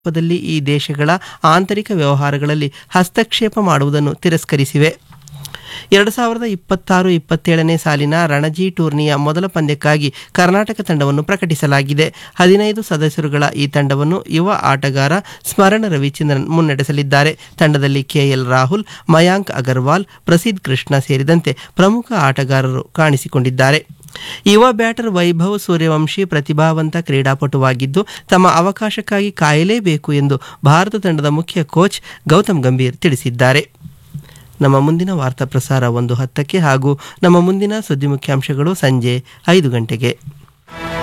ರೂಪದಲ್ಲಿ ಈ ದೇಶಗಳ ಆಂತರಿಕ ವ್ಯವಹಾರಗಳಲ್ಲಿ ಹಸ್ತಕ್ಷೇಪ ಮಾಡುವುದನ್ನು ತಿರಸ್ಕರಿಸಿವೆ ಎರಡು ಸಾವಿರದ ಇಪ್ಪತ್ತಾರು ಇಪ್ಪತ್ತೇಳನೇ ಸಾಲಿನ ರಣಜಿ ಟೂರ್ನಿಯ ಮೊದಲ ಪಂದ್ಯಕ್ಕಾಗಿ ಕರ್ನಾಟಕ ತಂಡವನ್ನು ಪ್ರಕಟಿಸಲಾಗಿದೆ ಹದಿನೈದು ಸದಸ್ಯರುಗಳ ಈ ತಂಡವನ್ನು ಯುವ ಆಟಗಾರ ಸ್ಮರಣ ರವಿಚಂದ್ರನ್ ಮುನ್ನಡೆಸಲಿದ್ದಾರೆ ತಂಡದಲ್ಲಿ ಕೆಎಲ್ ರಾಹುಲ್ ಮಯಾಂಕ್ ಅಗರ್ವಾಲ್ ಪ್ರಸಿದ್ಧ್ ಕೃಷ್ಣ ಸೇರಿದಂತೆ ಪ್ರಮುಖ ಆಟಗಾರರು ಕಾಣಿಸಿಕೊಂಡಿದ್ದಾರೆ ಯುವ ಬ್ಯಾಟರ್ ವೈಭವ್ ಸೂರ್ಯವಂಶಿ ಪ್ರತಿಭಾವಂತ ಕ್ರೀಡಾಪಟುವಾಗಿದ್ದು ತಮ್ಮ ಅವಕಾಶಕ್ಕಾಗಿ ಕಾಯಲೇಬೇಕು ಎಂದು ಭಾರತ ತಂಡದ ಮುಖ್ಯ ಕೋಚ್ ಗೌತಮ್ ಗಂಭೀರ್ ತಿಳಿಸಿದ್ದಾರೆ ನಮ್ಮ ಮುಂದಿನ ವಾರ್ತಾ ಪ್ರಸಾರ ಒಂದು ಹತ್ತಕ್ಕೆ ಹಾಗೂ ನಮ್ಮ ಮುಂದಿನ ಸುದ್ದಿ ಮುಖ್ಯಾಂಶಗಳು ಸಂಜೆ ಐದು ಗಂಟೆಗೆ